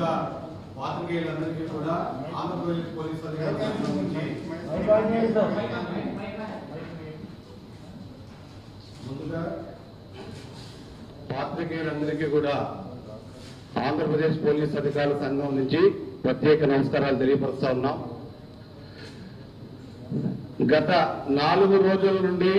ముందుగా పాత్రికేయులందరికీ కూడా ఆంధ్రప్రదేశ్ పోలీస్ అధికారుల సంఘం నుంచి ముందుగా పాత్రికేయులందరికీ కూడా ఆంధ్రప్రదేశ్ పోలీస్ అధికారుల సంఘం నుంచి ప్రత్యేక నమస్కారాలు తెలియపరుస్తా ఉన్నాం గత నాలుగు రోజుల నుండి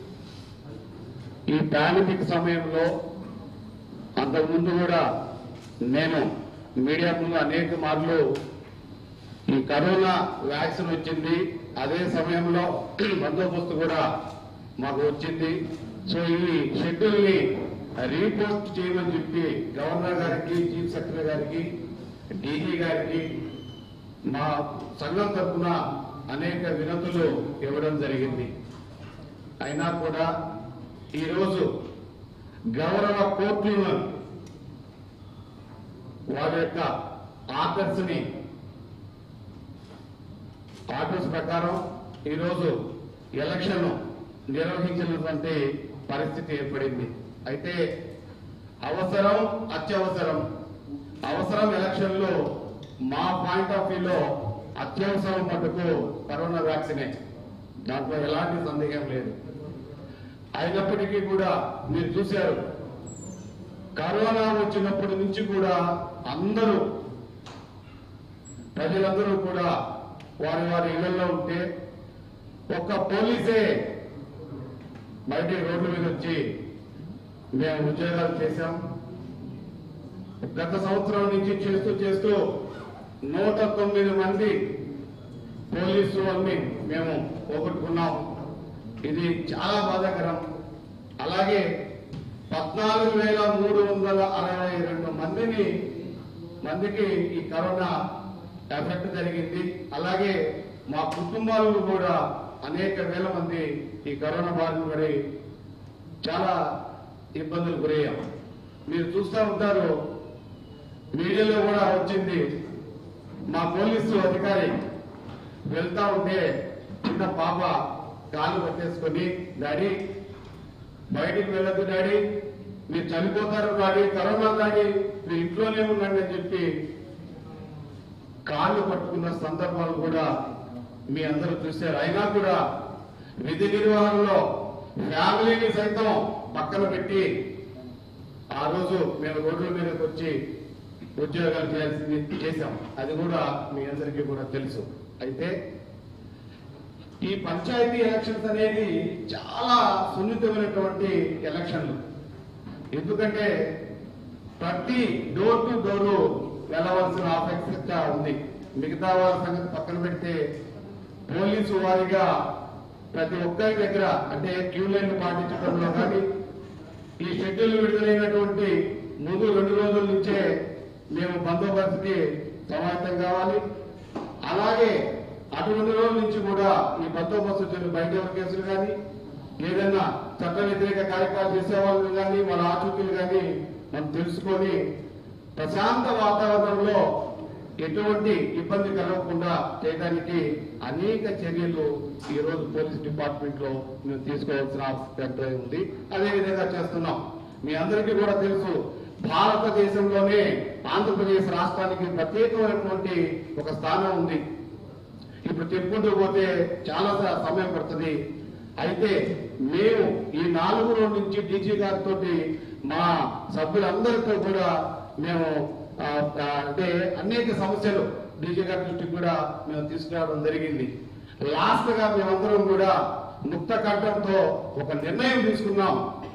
ఈ పాండమిక్ సమయంలో అంతకుముందు కూడా నేను మీడియా ముందు అనేక మార్లు ఈ కరోనా వ్యాక్సిన్ వచ్చింది అదే సమయంలో బందోబస్తు కూడా మాకు వచ్చింది సో ఈ షెడ్యూల్ ని రీపోస్ట్ చేయమని చెప్పి గవర్నర్ గారికి చీఫ్ సెక్రటరీ గారికి డీజీ గారికి మా సంఘం తరఫున అనేక వినతులు ఇవ్వడం జరిగింది అయినా కూడా ఈరోజు గౌరవ కోర్టులను వారి యొక్క ఆర్డర్స్ ని ఆర్డర్స్ ప్రకారం ఈరోజు ఎలక్షన్ నిర్వహించినటువంటి పరిస్థితి ఏర్పడింది అయితే అవసరం అత్యవసరం అవసరం ఎలక్షన్ లో మా పాయింట్ ఆఫ్ వ్యూలో అత్యవసరం మటుకు కరోనా వ్యాక్సినే దాంట్లో ఎలాంటి సందేహం లేదు అయినప్పటికీ కూడా మీరు చూశారు కరోనా వచ్చినప్పటి నుంచి కూడా అందరూ ప్రజలందరూ కూడా వారి వారి ఇళ్లలో ఉంటే ఒక్క పోలీసే బయట రోడ్ల మీద వచ్చి మేము ఉద్యోగాలు చేశాం గత సంవత్సరం నుంచి చేస్తూ చేస్తూ నూట తొమ్మిది మంది పోలీసు వాళ్ళని మేము పోగొట్టుకున్నాం ఇది చాలా బాధాకరం అలాగే పద్నాలుగు వేల మూడు వందల అరవై రెండు మందిని మందికి ఈ కరోనా ఎఫెక్ట్ జరిగింది అలాగే మా కుటుంబాలను కూడా అనేక వేల మంది ఈ కరోనా బారిన పడి చాలా ఇబ్బందులు గురయ్యాం మీరు చూస్తూ ఉంటారు మీడియాలో కూడా వచ్చింది మా పోలీసు అధికారి వెళ్తా ఉంటే చిన్న పాప కాలు పట్టేసుకొని డాడీ బయటికి వెళ్ళొద్దు డాడీ మీరు చనిపోతారు డాడీ కరోనా డాడీ మీరు ఇంట్లోనే ఉండండి అని చెప్పి కాళ్ళు పట్టుకున్న సందర్భాలు కూడా మీ అందరూ చూశారు అయినా కూడా విధి నిర్వహణలో ఫ్యామిలీని సైతం పక్కన పెట్టి ఆ రోజు మేము రోడ్ల మీదకి వచ్చి ఉద్యోగాలు చేయాల్సింది చేశాం అది కూడా మీ అందరికీ కూడా తెలుసు అయితే ఈ పంచాయతీ ఎలక్షన్స్ అనేది చాలా సున్నితమైనటువంటి ఎలక్షన్లు ఎందుకంటే ప్రతి డోర్ టు డోరు వెళ్ళవలసిన ఆవశ్యకత ఉంది మిగతా వాళ్ళ సంగతి పక్కన పెడితే పోలీసు వారిగా ప్రతి ఒక్కరి దగ్గర అంటే క్యూ లైన్ పాటించడంలో కానీ ఈ షెడ్యూల్ విడుదలైనటువంటి ముందు రెండు రోజుల నుంచే మేము బందోబస్తుకి సమాయత్తం కావాలి అలాగే అటు రెండు రోజుల నుంచి కూడా ఈ బందోబస్తు జరిగిన బయట ఎవరి కేసులు కానీ ఏదైనా చట్ట వ్యతిరేక కార్యక్రమాలు చేసే వాళ్ళు కానీ వాళ్ళ ఆచూకీలు కానీ మనం తెలుసుకొని ప్రశాంత వాతావరణంలో ఎటువంటి ఇబ్బంది కలగకుండా చేయడానికి అనేక చర్యలు ఈ రోజు పోలీస్ డిపార్ట్మెంట్ లో మేము తీసుకోవాల్సిన ఆవశ్యకత ఉంది అదే విధంగా చేస్తున్నాం మీ అందరికీ కూడా తెలుసు భారతదేశంలోనే ఆంధ్రప్రదేశ్ రాష్ట్రానికి ప్రత్యేకమైనటువంటి ఒక స్థానం ఉంది ఇప్పుడు చెప్పుకుంటూ పోతే చాలా స- సమయం పడుతుంది అయితే మేము ఈ నాలుగు రోజుల నుంచి డీజీ గారితో మా సభ్యులందరితో కూడా మేము ఆ, ఆ, అంటే అనేక సమస్యలు డీజీ గారి దృష్టికి కూడా మేము తీసుకురావడం జరిగింది లాస్ట్ గా మేమందరం కూడా ముక్త కంఠంతో ఒక నిర్ణయం తీసుకున్నాం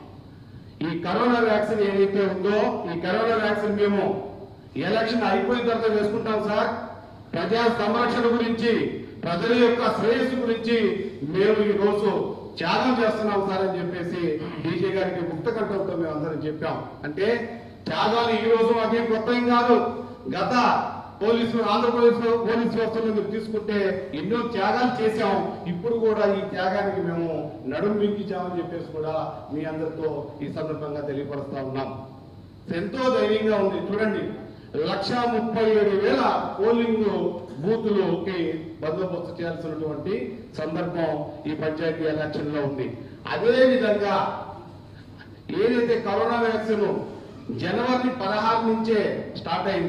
ఈ కరోనా వ్యాక్సిన్ ఏదైతే ఉందో ఈ కరోనా వ్యాక్సిన్ మేము ఎలక్షన్ అయిపోయిన తర్వాత వేసుకుంటాం సార్ ప్రజా సంరక్షణ గురించి ప్రజల యొక్క శ్రేయస్సు గురించి మేము ఈ రోజు త్యాగం చేస్తున్నాం సార్ అని చెప్పేసి డీజే గారికి ముక్త కంఠంతో మేము అందరం చెప్పాం అంటే త్యాగాలు ఈ రోజు మాకేం కొత్త ఏం కాదు గత పోలీసు ఆంధ్రప్రదేశ్ పోలీసు వ్యవస్థలో మీరు తీసుకుంటే ఎన్నో త్యాగాలు చేశాం ఇప్పుడు కూడా ఈ త్యాగానికి మేము నడుము బిగించామని చెప్పేసి కూడా మీ అందరితో ఈ సందర్భంగా తెలియపరుస్తా ఉన్నాం ఎంతో ధైర్యంగా ఉంది చూడండి లక్ష ముప్పై ఏడు వేల పోలింగ్ బూతులుకి బందోబస్తు చేయాల్సినటువంటి సందర్భం ఈ పంచాయతీ ఎలక్షన్ లో ఉంది అదే విధంగా ఏదైతే కరోనా వ్యాక్సిన్ జనవరి పదహారు నుంచే స్టార్ట్ అయింది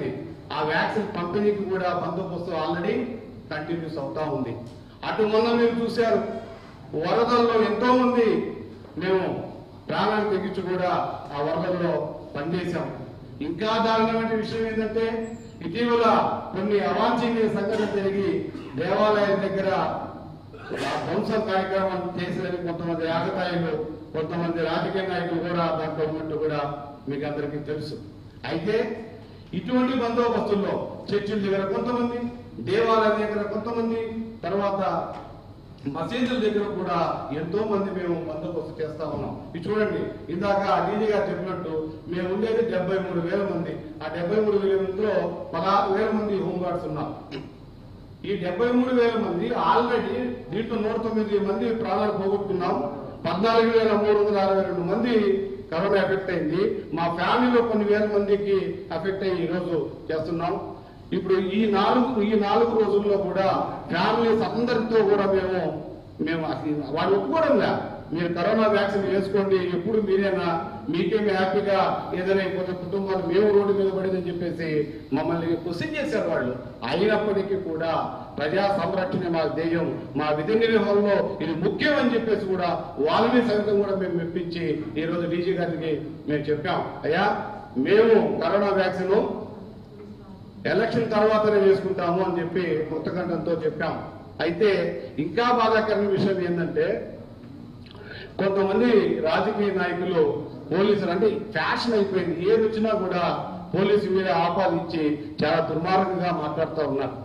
ఆ వ్యాక్సిన్ పంపిణీకి కూడా బందోబస్తు ఆల్రెడీ కంటిన్యూస్ అవుతా ఉంది అటు మొన్న మీరు చూశారు వరదల్లో ఎంతో మంది మేము ప్రాణాలు తెగించి కూడా ఆ వరదల్లో పనిచేశాం ఇంకా దారుణమైన విషయం ఏంటంటే ఇటీవల కొన్ని అవాంఛనీయ సంఘటన జరిగి దేవాలయం దగ్గర ఆ ధ్వంసం కార్యక్రమం చేసిన కొంతమంది ఆగతాయిలు కొంతమంది రాజకీయ నాయకులు కూడా దాంట్లో ఉన్నట్టు కూడా మీకు అందరికీ తెలుసు అయితే ఇటువంటి బందోబస్తుల్లో చర్చిల దగ్గర కొంతమంది దేవాలయం దగ్గర కొంతమంది తర్వాత మసీదుల దగ్గర కూడా ఎంతో మంది మేము బందోబస్తు చేస్తా ఉన్నాం ఇది చూడండి ఇందాక డీజీ గారు చెప్పినట్టు మేము ఉండేది డెబ్బై మూడు వేల మంది ఆ డెబ్బై మూడు వేల మందిలో పదహారు వేల మంది హోంగార్డ్స్ ఉన్నారు ఈ డెబ్బై మూడు వేల మంది ఆల్రెడీ దీంట్లో నూట తొమ్మిది మంది ప్రాణాలు పోగొట్టుకున్నాం పద్నాలుగు వేల మూడు వందల అరవై రెండు మంది కరోనా ఎఫెక్ట్ అయింది మా ఫ్యామిలీలో కొన్ని వేల మందికి ఎఫెక్ట్ అయ్యి ఈ రోజు చేస్తున్నాం ఇప్పుడు ఈ నాలుగు ఈ నాలుగు రోజుల్లో కూడా ఫ్యామిలీస్ అందరితో కూడా మేము మేము అసలు వాళ్ళు ఒప్పుకోవడంగా మీరు కరోనా వ్యాక్సిన్ వేసుకోండి ఎప్పుడు మీరేనా మీకేమి హ్యాపీగా ఏదైనా అయిపోతే కుటుంబాలు మేము రోడ్డు మీద పడిందని చెప్పేసి మమ్మల్ని క్వశ్చన్ చేశారు వాళ్ళు అయినప్పటికీ కూడా ప్రజా సంరక్షణ మా ధ్యేయం మా విధి నిర్వహణలో ఇది ముఖ్యం అని చెప్పేసి కూడా వాళ్ళని సైతం కూడా మేము మెప్పించి ఈ రోజు డీజీ గారికి మేము చెప్పాం అయ్యా మేము కరోనా వ్యాక్సిన్ ఎలక్షన్ తర్వాతనే వేసుకుంటాము అని చెప్పి కృతకంఠంతో చెప్పాం అయితే ఇంకా బాధాకరమైన విషయం ఏంటంటే కొంతమంది రాజకీయ నాయకులు పోలీసులు అంటే ఫ్యాషన్ అయిపోయింది ఏది వచ్చినా కూడా పోలీసు మీద ఆపాదించి చాలా దుర్మార్గంగా మాట్లాడుతూ ఉన్నారు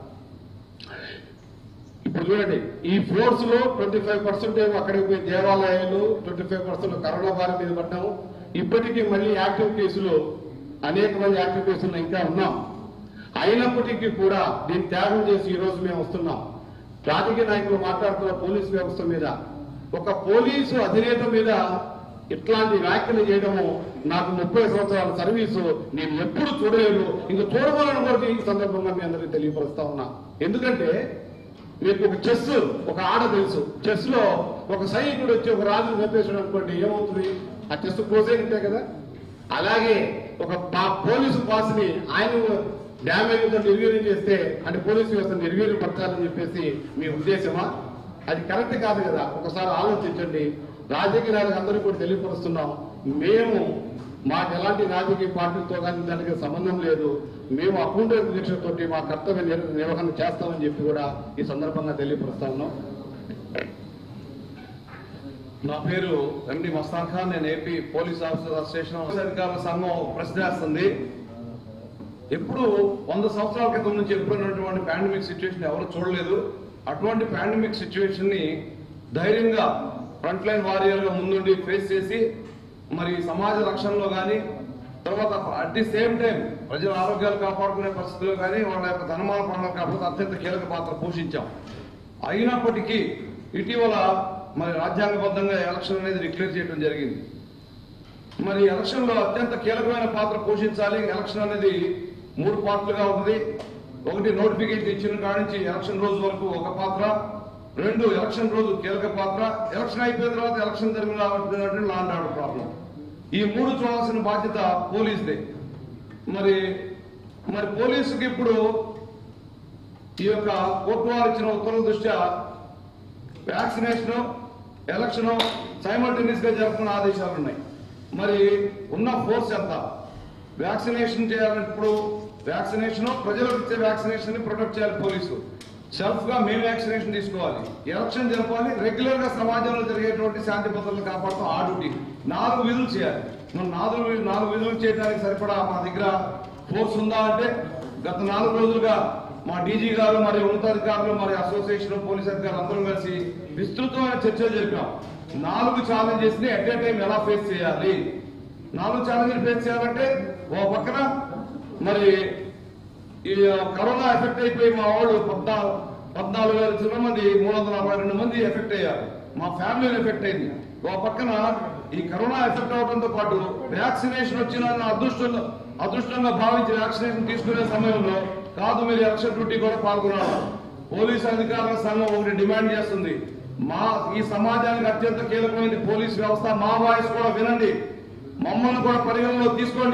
ఇప్పుడు చూడండి ఈ ఫోర్స్ లో ట్వంటీ ఫైవ్ పర్సెంట్ ఏమో అక్కడికి పోయి దేవాలయాలు ట్వంటీ ఫైవ్ పర్సెంట్ కరోనా బారి మీద పడ్డాము ఇప్పటికీ మళ్ళీ యాక్టివ్ కేసులు అనేక మంది యాక్టివ్ కేసులు ఇంకా ఉన్నాం అయినప్పటికీ కూడా దీన్ని త్యాగం చేసి ఈ రోజు మేము వస్తున్నాం రాజకీయ నాయకులు మాట్లాడుతున్న పోలీస్ వ్యవస్థ మీద ఒక పోలీసు అధినేత మీద ఇట్లాంటి వ్యాఖ్యలు చేయడము నాకు ముప్పై సంవత్సరాల సర్వీసు నేను ఎప్పుడు చూడలేదు ఇంకా చూడవాలని కూడా ఈ సందర్భంగా మీ అందరికీ తెలియపరుస్తా ఉన్నా ఎందుకంటే మీకు ఒక చెస్ ఒక ఆడ తెలుసు చెస్ లో ఒక సైనికుడు వచ్చి ఒక రాజును చంపేసాడు అనుకోండి ఏమవుతుంది ఆ చెస్ క్లోజ్ అయినట్టే కదా అలాగే ఒక పా- పోలీసు పాస్ ని ఆయన డ్యామేజ్ నిర్వీర్యం చేస్తే అంటే పోలీసు వ్యవస్థ నిర్వీర్యం పరచాలని చెప్పేసి మీ ఉద్దేశమా అది కరెక్ట్ కాదు కదా ఒకసారి ఆలోచించండి రాజకీయ నాయకులు అందరూ కూడా తెలియపరుస్తున్నాం మేము మాకు ఎలాంటి రాజకీయ పార్టీలతో కానీ దానికి సంబంధం లేదు మేము అకౌంట్ దీక్షతోటి మా కర్తవ్య నిర్- నిర్వహణ చేస్తామని చెప్పి కూడా ఈ సందర్భంగా తెలియపరుస్తా ఉన్నాం నా పేరు ఎండి మస్తాన్ ఖాన్ నేను ఏపీ పోలీస్ ఆఫీసర్ అసోసియేషన్ అధికారుల సంఘం ప్రశ్న వేస్తుంది ఎప్పుడు వంద సంవత్సరాల క్రితం నుంచి ఎప్పుడున్నటువంటి పాండమిక్ సిచ్యువేషన్ ఎవరు చూడలేదు అటువంటి పాండమిక్ సిచ్యువేషన్ ని ధైర్యంగా ఫ్రంట్ లైన్ వారియర్ గా ముందుండి ఫేస్ చేసి మరి సమాజ రక్షణలో కానీ తర్వాత అట్ ది సేమ్ టైం ప్రజల ఆరోగ్యాలు కాపాడుకునే పరిస్థితుల్లో కానీ వాళ్ళ యొక్క ధనమాన పనులు కాపాడుతూ అత్యంత కీలక పాత్ర పోషించాం అయినప్పటికీ ఇటీవల మరి రాజ్యాంగబద్ధంగా ఎలక్షన్ అనేది డిక్లేర్ చేయడం జరిగింది మరి ఎలక్షన్ లో అత్యంత కీలకమైన పాత్ర పోషించాలి ఎలక్షన్ అనేది మూడు పార్ట్లుగా ఉంది ఒకటి నోటిఫికేషన్ ఇచ్చిన కాడి నుంచి ఎలక్షన్ రోజు వరకు ఒక పాత్ర రెండు ఎలక్షన్ రోజు కీలక పాత్ర ఎలక్షన్ అయిపోయిన తర్వాత ఎలక్షన్ జరిగిన కాబట్టి లా అండ్ ఆర్డర్ ప్రాబ్లం ఈ మూడు చూడాల్సిన బాధ్యత పోలీసుదే మరి మరి పోలీసుకి ఇప్పుడు ఈ యొక్క కోర్టు వారు ఇచ్చిన ఉత్తర్వుల దృష్ట్యా వ్యాక్సినేషన్ ఎలక్షన్ సైమల్టేనియస్ గా జరుపుకున్న ఆదేశాలు ఉన్నాయి మరి ఉన్న ఫోర్స్ ఎంత వ్యాక్సినేషన్ చేయాలన్నప్పుడు వ్యాక్సినేషన్ ప్రజలకు ఇచ్చే వ్యాక్సినేషన్ ని ప్రొటెక్ట్ చేయాలి పోలీసు సెల్ఫ్ గా మేము వ్యాక్సినేషన్ తీసుకోవాలి ఎలక్షన్ జరపాలి రెగ్యులర్ గా సమాజంలో జరిగేటువంటి శాంతి భద్రతలు కాపాడుతూ ఆ డ్యూటీ నాలుగు విధులు చేయాలి మనం నాలుగు వి- నాలుగు విధులు చేయడానికి సరిపడా మా దగ్గర ఫోర్స్ ఉందా అంటే గత నాలుగు రోజులుగా మా డీజీ గారు మరి ఉన్నతాధికారులు మరి అసోసియేషన్ పోలీస్ అధికారులు అందరం కలిసి విస్తృతమైన చర్చలు జరిపాం నాలుగు ఛాలెంజెస్ ని అట్ ఏ టైం ఎలా ఫేస్ చేయాలి నాలుగు ఛాలెంజ్ ఫేస్ చేయాలంటే ఓ పక్కన మరి ఈ కరోనా ఎఫెక్ట్ అయిపోయి మా వాళ్ళు పద్నాలుగు పద్నాలుగు వేల చిన్న మంది మూడు వందల నలభై రెండు మంది ఎఫెక్ట్ అయ్యారు మా ఫ్యామిలీలు ఎఫెక్ట్ అయింది ఓ పక్కన ఈ కరోనా ఎఫెక్ట్ అవడంతో పాటు వ్యాక్సినేషన్ వచ్చిన అదృష్టంలో అదృష్టంగా భావించి వ్యాక్సినేషన్ తీసుకునే సమయంలో కాదు మీరు ఎలక్షన్ డ్యూటీ కూడా పాల్గొనాలి పోలీసు అధికారుల సంఘం ఒకటి డిమాండ్ చేస్తుంది మా ఈ సమాజానికి అత్యంత కీలకమైనది పోలీస్ వ్యవస్థ మా వాయిస్ కూడా వినండి మమ్మల్ని కూడా పరిగణలో తీసుకోండి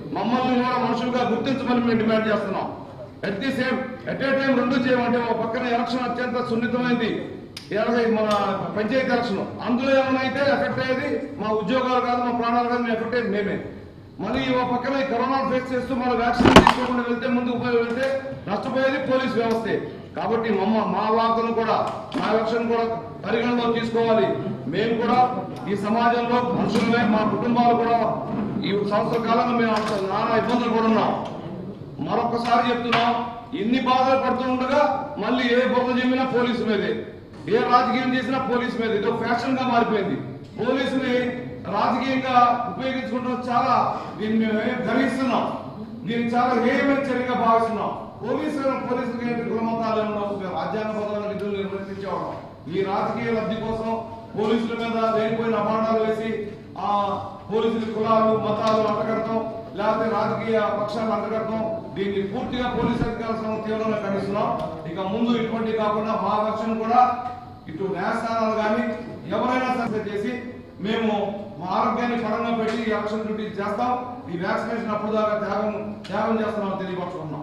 మమ్మల్ని కూడా మనుషులుగా గుర్తించమని మేము డిమాండ్ చేస్తున్నాం at the same at a time రెండు చేయమంటే ఒక పక్కన ఎలక్షన్ అత్యంత సున్నితమైంది ఎలాగ మన పంచాయతీ ఎలక్షన్ అందులో ఏమైనా అయితే ఎఫెక్ట్ అయ్యేది మా ఉద్యోగాలు కాదు మా ప్రాణాలు కాదు మేము ఎఫెక్ట్ అయ్యేది మేమే మళ్ళీ ఓ పక్కన ఈ కరోనా ఫేస్ చేస్తూ మన వ్యాక్సిన్ తీసుకోకుండా వెళ్తే ముందుకు పోయి వెళ్తే నష్టపోయేది పోలీస్ వ్యవస్థే కాబట్టి మమ్మ మా వాకును కూడా మా ఎలక్షన్ కూడా పరిగణలో తీసుకోవాలి మేము కూడా ఈ సమాజంలో మనుషులమే మా కుటుంబాలు కూడా ఈ సంవత్సర కాలంలో మేము అంత నానా ఇబ్బందులు కూడా ఉన్నాం మరొకసారి చెప్తున్నాం ఇన్ని బాధలు పడుతూ ఉండగా మళ్ళీ ఏ బొమ్మ చెప్పినా పోలీసు మీదే ఏ రాజకీయం చేసినా పోలీసు మీద ఇది ఫ్యాషన్ గా మారిపోయింది పోలీసుని రాజకీయంగా ఉపయోగించుకుంటూ చాలా దీన్ని మేము గర్విస్తున్నాం దీన్ని చాలా హేయమైన చర్యగా భావిస్తున్నాం పోలీసులు పోలీసులు ఏంటి కులమతాలు ఉండవు రాజ్యాంగబద్ధమైన విధులు నిర్వర్తించేవాళ్ళం ఈ రాజకీయ లబ్ధి కోసం పోలీసుల మీద లేనిపోయిన అపాండాలు వేసి ఆ పోలీసుల కులాలు మతాలు అంటగడతాం లేకపోతే రాజకీయ పక్షాలు అంటగడతాం దీన్ని పూర్తిగా పోలీసు అధికారుల సంఘం తీవ్రంగా ఖండిస్తున్నాం ఇక ముందు ఇటువంటి కాకుండా మా పక్షం కూడా ఇటు న్యాయస్థానాలు కానీ ఎవరైనా సరే చేసి మేము మా ఆరోగ్యాన్ని పరంగా పెట్టి ఈ ఎలక్షన్ డ్యూటీ చేస్తాం ఈ వ్యాక్సినేషన్ అప్పుడు దాకా త్యాగం త్యాగం చేస్తున్నాం తెలియపరుచుకున్నాం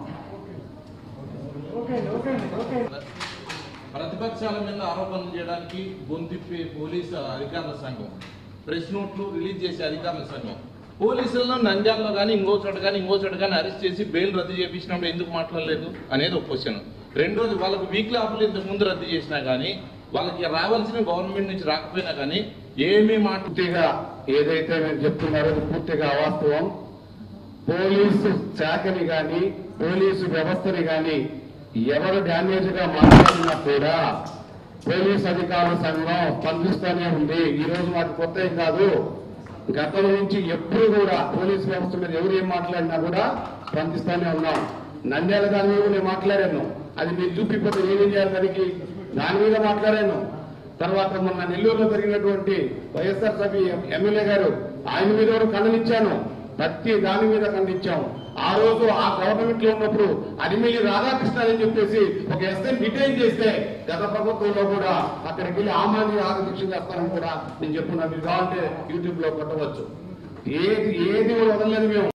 ప్రతిపక్షాల మీద ఆరోపణలు చేయడానికి గొంతిప్పే పోలీసు అధికారుల సంఘం ప్రెస్ నోట్లు రిలీజ్ చేసే అధికారుల సంఘం పోలీసులను నంద్యాలలో కానీ ఇంకో చోట కానీ ఇంకో చోట కానీ అరెస్ట్ చేసి బెయిల్ రద్దు చేపించినప్పుడు ఎందుకు మాట్లాడలేదు అనేది ఒక క్వశ్చన్ రెండోది వాళ్ళకు వీక్లీ ఆఫ్లు ఇంతకు ముందు రద్దు చేసినా కానీ వాళ్ళకి రావాల్సిన గవర్నమెంట్ నుంచి రాకపోయినా కానీ ఏమీ మాట పూర్తిగా ఏదైతే మేము చెప్తున్నారో అది పూర్తిగా అవాస్తవం పోలీసు శాఖని గాని పోలీసు వ్యవస్థని గాని ఎవరు డ్యామేజ్ గా మాట్లాడినా కూడా పోలీస్ అధికారుల సంఘం స్పందిస్తూనే ఉంది ఈ రోజు మాకు కొత్త ఏం కాదు గతం నుంచి ఎప్పుడు కూడా పోలీస్ వ్యవస్థ మీద ఎవరు ఏం మాట్లాడినా కూడా స్పందిస్తూనే ఉన్నాం నంద్యాల దాని మీద నేను మాట్లాడాను అది మీరు చూపిపోతే నేనేం చేయాలి దానికి దాని మీద మాట్లాడాను తర్వాత మొన్న నెల్లూరులో జరిగినటువంటి వైఎస్ఆర్ సభ్యు ఎమ్మెల్యే గారు ఆయన మీద కూడా ఖండనిచ్చాను ప్రతి దాని మీద ఖండించాము ఆ రోజు ఆ గవర్నమెంట్ లో ఉన్నప్పుడు అడిమిల్లి రాధాకృష్ణ అని చెప్పేసి ఒక ఎస్ఐ డిటైన్ చేస్తే గత ప్రభుత్వంలో కూడా అక్కడికి వెళ్ళి ఆమాన్ని ఆగదీక్ష చేస్తానని కూడా నేను చెప్పున్నా మీరు కావాలంటే యూట్యూబ్ లో కొట్టవచ్చు ఏది ఏది కూడా వదలలేదు మేము